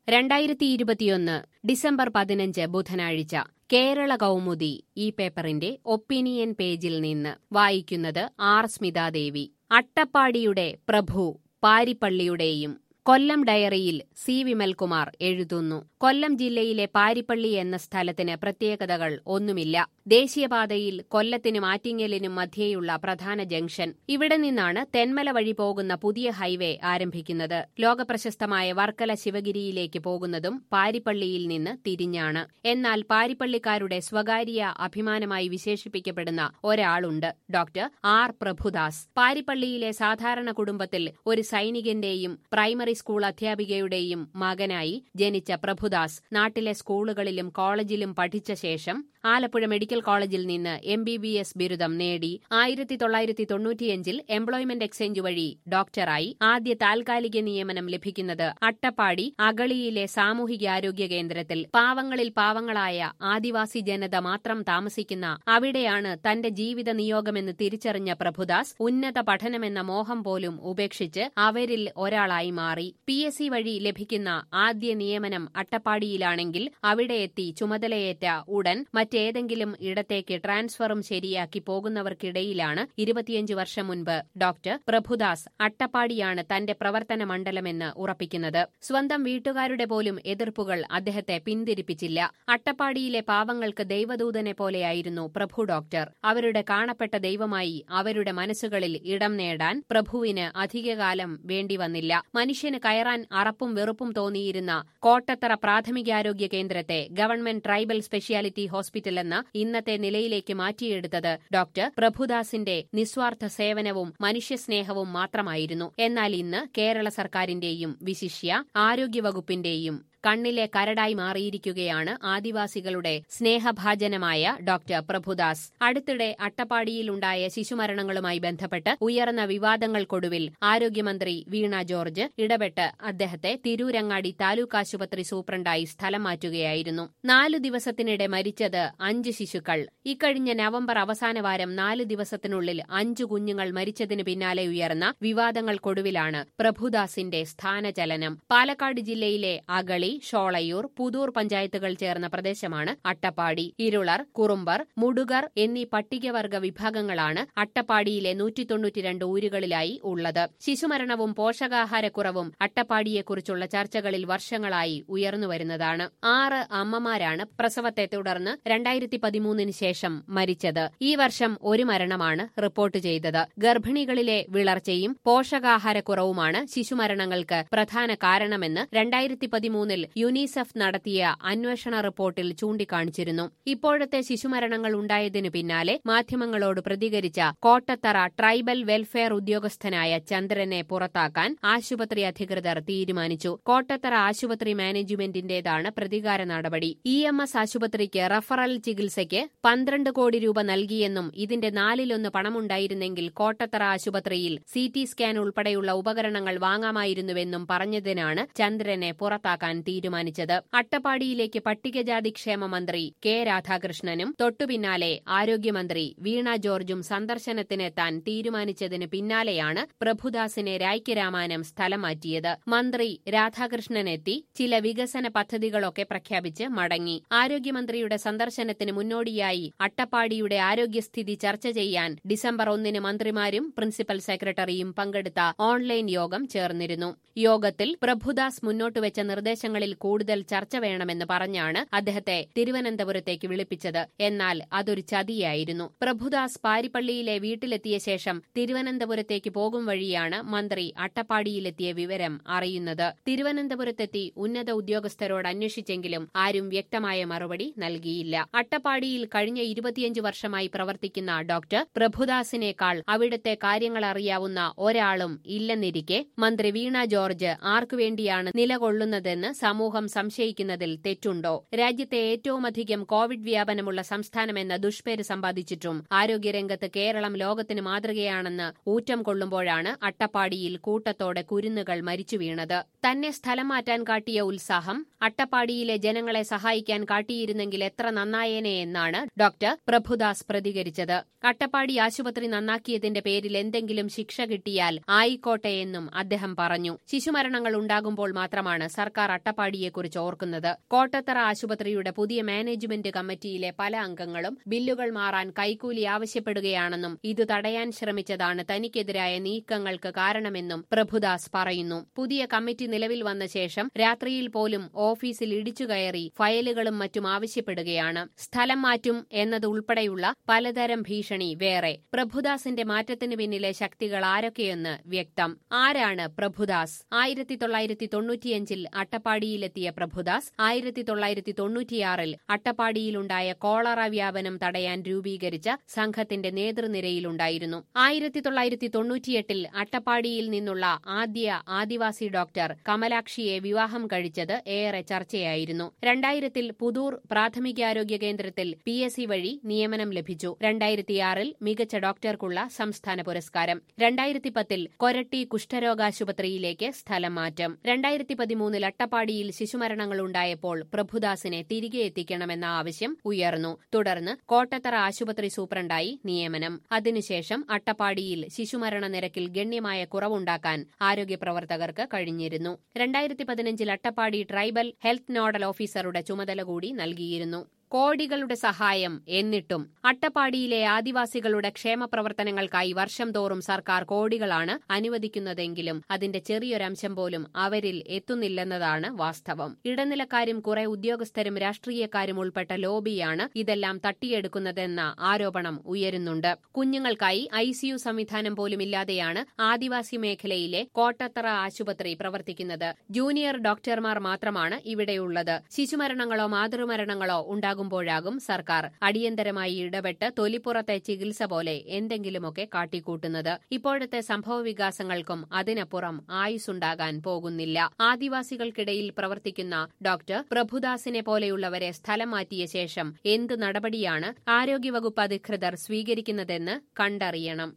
രണ്ടായിരത്തി ഇരുപത്തിയൊന്ന് ഡിസംബർ പതിനഞ്ച് ബുധനാഴ്ച കേരള കൗമുദി ഈ പേപ്പറിന്റെ ഒപ്പീനിയൻ പേജിൽ നിന്ന് വായിക്കുന്നത് ആർ സ്മിതാദേവി അട്ടപ്പാടിയുടെ പ്രഭു പാരിപ്പള്ളിയുടെയും കൊല്ലം ഡയറിയിൽ സി വിമൽകുമാർ എഴുതുന്നു കൊല്ലം ജില്ലയിലെ പാരിപ്പള്ളി എന്ന സ്ഥലത്തിന് പ്രത്യേകതകൾ ഒന്നുമില്ല ദേശീയപാതയിൽ കൊല്ലത്തിനും ആറ്റിങ്ങലിനും മധ്യേയുള്ള പ്രധാന ജംഗ്ഷൻ ഇവിടെ നിന്നാണ് തെന്മല വഴി പോകുന്ന പുതിയ ഹൈവേ ആരംഭിക്കുന്നത് ലോകപ്രശസ്തമായ വർക്കല ശിവഗിരിയിലേക്ക് പോകുന്നതും പാരിപ്പള്ളിയിൽ നിന്ന് തിരിഞ്ഞാണ് എന്നാൽ പാരിപ്പള്ളിക്കാരുടെ സ്വകാര്യ അഭിമാനമായി വിശേഷിപ്പിക്കപ്പെടുന്ന ഒരാളുണ്ട് ഡോക്ടർ ആർ പ്രഭുദാസ് പാരിപ്പള്ളിയിലെ സാധാരണ കുടുംബത്തിൽ ഒരു സൈനികന്റെയും പ്രൈമറി സ്കൂൾ അധ്യാപികയുടെയും മകനായി ജനിച്ച പ്രഭുദാസ് നാട്ടിലെ സ്കൂളുകളിലും കോളേജിലും പഠിച്ച ശേഷം ആലപ്പുഴ മെഡിക്കൽ കോളേജിൽ നിന്ന് എം ബി ബി എസ് ബിരുദം നേടി ആയിരത്തി തൊള്ളായിരത്തി തൊണ്ണൂറ്റിയഞ്ചിൽ എംപ്ലോയ്മെന്റ് എക്സ്ചേഞ്ച് വഴി ഡോക്ടറായി ആദ്യ താൽക്കാലിക നിയമനം ലഭിക്കുന്നത് അട്ടപ്പാടി അഗളിയിലെ സാമൂഹികാരോഗ്യ കേന്ദ്രത്തിൽ പാവങ്ങളിൽ പാവങ്ങളായ ആദിവാസി ജനത മാത്രം താമസിക്കുന്ന അവിടെയാണ് തന്റെ ജീവിത നിയോഗമെന്ന് തിരിച്ചറിഞ്ഞ പ്രഭുദാസ് ഉന്നത പഠനമെന്ന മോഹം പോലും ഉപേക്ഷിച്ച് അവരിൽ ഒരാളായി മാറി പി എസ് സി വഴി ലഭിക്കുന്ന ആദ്യ നിയമനം അട്ടപ്പാടിയിലാണെങ്കിൽ അവിടെ എത്തി ചുമതലയേറ്റ ഉടൻ മറ്റേതെങ്കിലും ഇടത്തേക്ക് ട്രാൻസ്ഫറും ശരിയാക്കി പോകുന്നവർക്കിടയിലാണ് ഇരുപത്തിയഞ്ച് വർഷം മുൻപ് ഡോക്ടർ പ്രഭുദാസ് അട്ടപ്പാടിയാണ് തന്റെ പ്രവർത്തന മണ്ഡലമെന്ന് ഉറപ്പിക്കുന്നത് സ്വന്തം വീട്ടുകാരുടെ പോലും എതിർപ്പുകൾ അദ്ദേഹത്തെ പിന്തിരിപ്പിച്ചില്ല അട്ടപ്പാടിയിലെ പാവങ്ങൾക്ക് ദൈവദൂതനെ പോലെയായിരുന്നു പ്രഭു ഡോക്ടർ അവരുടെ കാണപ്പെട്ട ദൈവമായി അവരുടെ മനസ്സുകളിൽ ഇടം നേടാൻ പ്രഭുവിന് അധികകാലം വേണ്ടിവന്നില്ല മനുഷ്യന് കയറാൻ അറപ്പും വെറുപ്പും തോന്നിയിരുന്ന കോട്ടത്തറ പ്രാഥമികാരോഗ്യ കേന്ദ്രത്തെ ഗവൺമെന്റ് ട്രൈബൽ സ്പെഷ്യാലിറ്റി ഹോസ്പിറ്റൽ എന്ന ഇന്നത്തെ നിലയിലേക്ക് മാറ്റിയെടുത്തത് ഡോക്ടർ പ്രഭുദാസിന്റെ നിസ്വാർത്ഥ സേവനവും മനുഷ്യസ്നേഹവും മാത്രമായിരുന്നു എന്നാൽ ഇന്ന് കേരള സർക്കാരിന്റെയും വിശിഷ്യ ആരോഗ്യവകുപ്പിന്റെയും കണ്ണിലെ കരടായി മാറിയിരിക്കുകയാണ് ആദിവാസികളുടെ സ്നേഹഭാജനമായ ഡോക്ടർ പ്രഭുദാസ് അടുത്തിടെ അട്ടപ്പാടിയിലുണ്ടായ ശിശുമരണങ്ങളുമായി ബന്ധപ്പെട്ട് ഉയർന്ന വിവാദങ്ങൾക്കൊടുവിൽ ആരോഗ്യമന്ത്രി വീണ ജോർജ് ഇടപെട്ട് അദ്ദേഹത്തെ തിരൂരങ്ങാടി താലൂക്ക് ആശുപത്രി സൂപ്രണ്ടായി സ്ഥലം മാറ്റുകയായിരുന്നു നാലു ദിവസത്തിനിടെ മരിച്ചത് അഞ്ച് ശിശുക്കൾ ഇക്കഴിഞ്ഞ നവംബർ അവസാന വാരം നാല് ദിവസത്തിനുള്ളിൽ അഞ്ചു കുഞ്ഞുങ്ങൾ മരിച്ചതിന് പിന്നാലെ ഉയർന്ന വിവാദങ്ങൾക്കൊടുവിലാണ് പ്രഭുദാസിന്റെ സ്ഥാനചലനം പാലക്കാട് ജില്ലയിലെ അകളി ഷോളയൂർ പുതൂർ പഞ്ചായത്തുകൾ ചേർന്ന പ്രദേശമാണ് അട്ടപ്പാടി ഇരുളർ കുറുമ്പർ മുടുകർ എന്നീ പട്ടികവർഗ വിഭാഗങ്ങളാണ് അട്ടപ്പാടിയിലെ നൂറ്റി തൊണ്ണൂറ്റിരണ്ട് ഊരുകളിലായി ഉള്ളത് ശിശുമരണവും പോഷകാഹാരക്കുറവും അട്ടപ്പാടിയെക്കുറിച്ചുള്ള ചർച്ചകളിൽ വർഷങ്ങളായി ഉയർന്നുവരുന്നതാണ് ആറ് അമ്മമാരാണ് പ്രസവത്തെ തുടർന്ന് രണ്ടായിരത്തി പതിമൂന്നിന് ശേഷം മരിച്ചത് ഈ വർഷം ഒരു മരണമാണ് റിപ്പോർട്ട് ചെയ്തത് ഗർഭിണികളിലെ വിളർച്ചയും പോഷകാഹാരക്കുറവുമാണ് ശിശുമരണങ്ങൾക്ക് പ്രധാന കാരണമെന്ന് രണ്ടായിരത്തി പതിമൂന്നിൽ യുനിസെഫ് നടത്തിയ അന്വേഷണ റിപ്പോർട്ടിൽ ചൂണ്ടിക്കാണിച്ചിരുന്നു ഇപ്പോഴത്തെ ശിശുമരണങ്ങൾ ഉണ്ടായതിനു പിന്നാലെ മാധ്യമങ്ങളോട് പ്രതികരിച്ച കോട്ടത്തറ ട്രൈബൽ വെൽഫെയർ ഉദ്യോഗസ്ഥനായ ചന്ദ്രനെ പുറത്താക്കാൻ ആശുപത്രി അധികൃതർ തീരുമാനിച്ചു കോട്ടത്തറ ആശുപത്രി മാനേജ്മെന്റിന്റേതാണ് പ്രതികാര നടപടി ഇ എം എസ് ആശുപത്രിക്ക് റഫറൽ ചികിത്സയ്ക്ക് പന്ത്രണ്ട് കോടി രൂപ നൽകിയെന്നും ഇതിന്റെ നാലിലൊന്ന് പണമുണ്ടായിരുന്നെങ്കിൽ കോട്ടത്തറ ആശുപത്രിയിൽ സി ടി സ്കാൻ ഉൾപ്പെടെയുള്ള ഉപകരണങ്ങൾ വാങ്ങാമായിരുന്നുവെന്നും പറഞ്ഞതിനാണ് ചന്ദ്രനെ പുറത്താക്കാൻ തീരുമാനിച്ചത് അട്ടപ്പാടിയിലേക്ക് പട്ടികജാതി ക്ഷേമ മന്ത്രി കെ രാധാകൃഷ്ണനും തൊട്ടുപിന്നാലെ ആരോഗ്യമന്ത്രി വീണ ജോർജും സന്ദർശനത്തിനെത്താൻ തീരുമാനിച്ചതിന് പിന്നാലെയാണ് പ്രഭുദാസിനെ രായ്ക്കരാമാനം സ്ഥലം മാറ്റിയത് മന്ത്രി രാധാകൃഷ്ണനെത്തി ചില വികസന പദ്ധതികളൊക്കെ പ്രഖ്യാപിച്ച് മടങ്ങി ആരോഗ്യമന്ത്രിയുടെ സന്ദർശനത്തിന് മുന്നോടിയായി അട്ടപ്പാടിയുടെ ആരോഗ്യസ്ഥിതി ചർച്ച ചെയ്യാൻ ഡിസംബർ ഒന്നിന് മന്ത്രിമാരും പ്രിൻസിപ്പൽ സെക്രട്ടറിയും പങ്കെടുത്ത ഓൺലൈൻ യോഗം ചേർന്നിരുന്നു യോഗത്തിൽ പ്രഭുദാസ് മുന്നോട്ടുവെച്ച നിർദ്ദേശങ്ങളിൽ കൂടുതൽ ചർച്ച വേണമെന്ന് പറഞ്ഞാണ് അദ്ദേഹത്തെ തിരുവനന്തപുരത്തേക്ക് വിളിപ്പിച്ചത് എന്നാൽ അതൊരു ചതിയായിരുന്നു പ്രഭുദാസ് പാരിപ്പള്ളിയിലെ വീട്ടിലെത്തിയ ശേഷം തിരുവനന്തപുരത്തേക്ക് പോകും വഴിയാണ് മന്ത്രി അട്ടപ്പാടിയിലെത്തിയ വിവരം അറിയുന്നത് തിരുവനന്തപുരത്തെത്തി ഉന്നത ഉദ്യോഗസ്ഥരോട് അന്വേഷിച്ചെങ്കിലും ആരും വ്യക്തമായ മറുപടി നൽകിയില്ല അട്ടപ്പാടിയിൽ കഴിഞ്ഞ ഇരുപത്തിയഞ്ച് വർഷമായി പ്രവർത്തിക്കുന്ന ഡോക്ടർ പ്രഭുദാസിനേക്കാൾ അവിടുത്തെ കാര്യങ്ങൾ അറിയാവുന്ന ഒരാളും ഇല്ലെന്നിരിക്കെ മന്ത്രി വീണ ജോർജ് ആർക്കുവേണ്ടിയാണ് നിലകൊള്ളുന്നതെന്ന് സമൂഹം സംശയിക്കുന്നതിൽ തെറ്റുണ്ടോ രാജ്യത്തെ ഏറ്റവുമധികം കോവിഡ് വ്യാപനമുള്ള സംസ്ഥാനമെന്ന ദുഷ്പേര് സമ്പാദിച്ചിട്ടും ആരോഗ്യരംഗത്ത് കേരളം ലോകത്തിന് മാതൃകയാണെന്ന് ഊറ്റം കൊള്ളുമ്പോഴാണ് അട്ടപ്പാടിയിൽ കൂട്ടത്തോടെ കുരുന്നുകൾ മരിച്ചു വീണത് തന്നെ സ്ഥലം മാറ്റാൻ കാട്ടിയ ഉത്സാഹം അട്ടപ്പാടിയിലെ ജനങ്ങളെ സഹായിക്കാൻ കാട്ടിയിരുന്നെങ്കിൽ എത്ര നന്നായേനെ എന്നാണ് ഡോക്ടർ പ്രഭുദാസ് പ്രതികരിച്ചത് അട്ടപ്പാടി ആശുപത്രി നന്നാക്കിയതിന്റെ പേരിൽ എന്തെങ്കിലും ശിക്ഷ കിട്ടിയാൽ ആയിക്കോട്ടെ എന്നും അദ്ദേഹം പറഞ്ഞു ശിശുമരണങ്ങൾ ഉണ്ടാകുമ്പോൾ മാത്രമാണ് സർക്കാർ അട്ടപ്പാടിയെക്കുറിച്ച് ഓർക്കുന്നത് കോട്ടത്തറ ആശുപത്രിയുടെ പുതിയ മാനേജ്മെന്റ് കമ്മിറ്റിയിലെ പല അംഗങ്ങളും ബില്ലുകൾ മാറാൻ കൈക്കൂലി ആവശ്യപ്പെടുകയാണെന്നും ഇത് തടയാൻ ശ്രമിച്ചതാണ് തനിക്കെതിരായ നീക്കങ്ങൾക്ക് കാരണമെന്നും പ്രഭുദാസ് പറയുന്നു പുതിയ കമ്മിറ്റി നിലവിൽ വന്ന ശേഷം രാത്രിയിൽ പോലും ഓഫീസിൽ ഇടിച്ചുകയറി ഫയലുകളും മറ്റും ആവശ്യപ്പെടുകയാണ് സ്ഥലം മാറ്റും എന്നതുൾപ്പെടെയുള്ള പലതരം ഭീഷണി വേറെ പ്രഭുദാസിന്റെ മാറ്റത്തിന് പിന്നിലെ ശക്തികൾ ആരൊക്കെയെന്ന് വ്യക്തം ആരാണ് പ്രഭുദാസ് ആയിരത്തി തൊള്ളായിരത്തി തൊണ്ണൂറ്റിയഞ്ചിൽ അട്ടപ്പാടിയിലെത്തിയ പ്രഭുദാസ് ആയിരത്തി തൊള്ളായിരത്തി തൊണ്ണൂറ്റിയാറിൽ അട്ടപ്പാടിയിലുണ്ടായ കോളറ വ്യാപനം തടയാൻ രൂപീകരിച്ച സംഘത്തിന്റെ നേതൃനിരയിലുണ്ടായിരുന്നു ആയിരത്തി തൊള്ളായിരത്തി തൊണ്ണൂറ്റിയെട്ടിൽ അട്ടപ്പാടിയിൽ നിന്നുള്ള ആദ്യ ആദിവാസി ഡോക്ടർ കമലാക്ഷിയെ വിവാഹം കഴിച്ചത് ഏറെ ചർച്ചയായിരുന്നു രണ്ടായിരത്തിൽ പുതൂർ പ്രാഥമികാരോഗ്യ കേന്ദ്രത്തിൽ പി എസ് സി വഴി നിയമനം ലഭിച്ചു രണ്ടായിരത്തിയാറിൽ മികച്ച ഡോക്ടർക്കുള്ള സംസ്ഥാന പുരസ്കാരം രണ്ടായിരത്തി പത്തിൽ കൊരട്ടി കുഷ്ഠരോഗാശുപത്രിയിലേക്ക് സ്ഥലം മാറ്റം രണ്ടായിരത്തി പതിമൂന്നിൽ അട്ടപ്പാടിയിൽ ശിശുമരണങ്ങൾ ഉണ്ടായപ്പോൾ പ്രഭുദാസിനെ തിരികെ എത്തിക്കണമെന്ന ആവശ്യം ഉയർന്നു തുടർന്ന് കോട്ടത്തറ ആശുപത്രി സൂപ്രണ്ടായി നിയമനം അതിനുശേഷം അട്ടപ്പാടിയിൽ ശിശുമരണ നിരക്കിൽ ഗണ്യമായ കുറവുണ്ടാക്കാൻ ആരോഗ്യപ്രവർത്തകർക്ക് കഴിഞ്ഞിരുന്നു രണ്ടായിരത്തി പതിനഞ്ചിൽ അട്ടപ്പാടി ട്രൈബൽ ഹെൽത്ത് നോഡൽ ഓഫീസറുടെ ചുമതല കൂടി നൽകിയിരുന്നു കോടികളുടെ സഹായം എന്നിട്ടും അട്ടപ്പാടിയിലെ ആദിവാസികളുടെ ക്ഷേമപ്രവർത്തനങ്ങൾക്കായി വർഷം തോറും സർക്കാർ കോടികളാണ് അനുവദിക്കുന്നതെങ്കിലും അതിന്റെ ചെറിയൊരംശം പോലും അവരിൽ എത്തുന്നില്ലെന്നതാണ് വാസ്തവം ഇടനിലക്കാരും കുറെ ഉദ്യോഗസ്ഥരും രാഷ്ട്രീയക്കാരും ഉൾപ്പെട്ട ലോബിയാണ് ഇതെല്ലാം തട്ടിയെടുക്കുന്നതെന്ന ആരോപണം ഉയരുന്നുണ്ട് കുഞ്ഞുങ്ങൾക്കായി ഐസിയു സംവിധാനം പോലും ഇല്ലാതെയാണ് ആദിവാസി മേഖലയിലെ കോട്ടത്തറ ആശുപത്രി പ്രവർത്തിക്കുന്നത് ജൂനിയർ ഡോക്ടർമാർ മാത്രമാണ് ഇവിടെയുള്ളത് ശിശുമരണങ്ങളോ മാതൃമരണങ്ങളോ ഉണ്ടാകും ഉണ്ടാകുമ്പോഴാകും സർക്കാർ അടിയന്തരമായി ഇടപെട്ട് തൊലിപ്പുറത്തെ ചികിത്സ പോലെ എന്തെങ്കിലുമൊക്കെ കാട്ടിക്കൂട്ടുന്നത് ഇപ്പോഴത്തെ സംഭവവികാസങ്ങൾക്കും അതിനപ്പുറം ആയുസുണ്ടാകാൻ പോകുന്നില്ല ആദിവാസികൾക്കിടയിൽ പ്രവർത്തിക്കുന്ന ഡോക്ടർ പ്രഭുദാസിനെ പോലെയുള്ളവരെ സ്ഥലം മാറ്റിയ ശേഷം എന്ത് നടപടിയാണ് ആരോഗ്യവകുപ്പ് അധികൃതർ സ്വീകരിക്കുന്നതെന്ന് കണ്ടറിയണം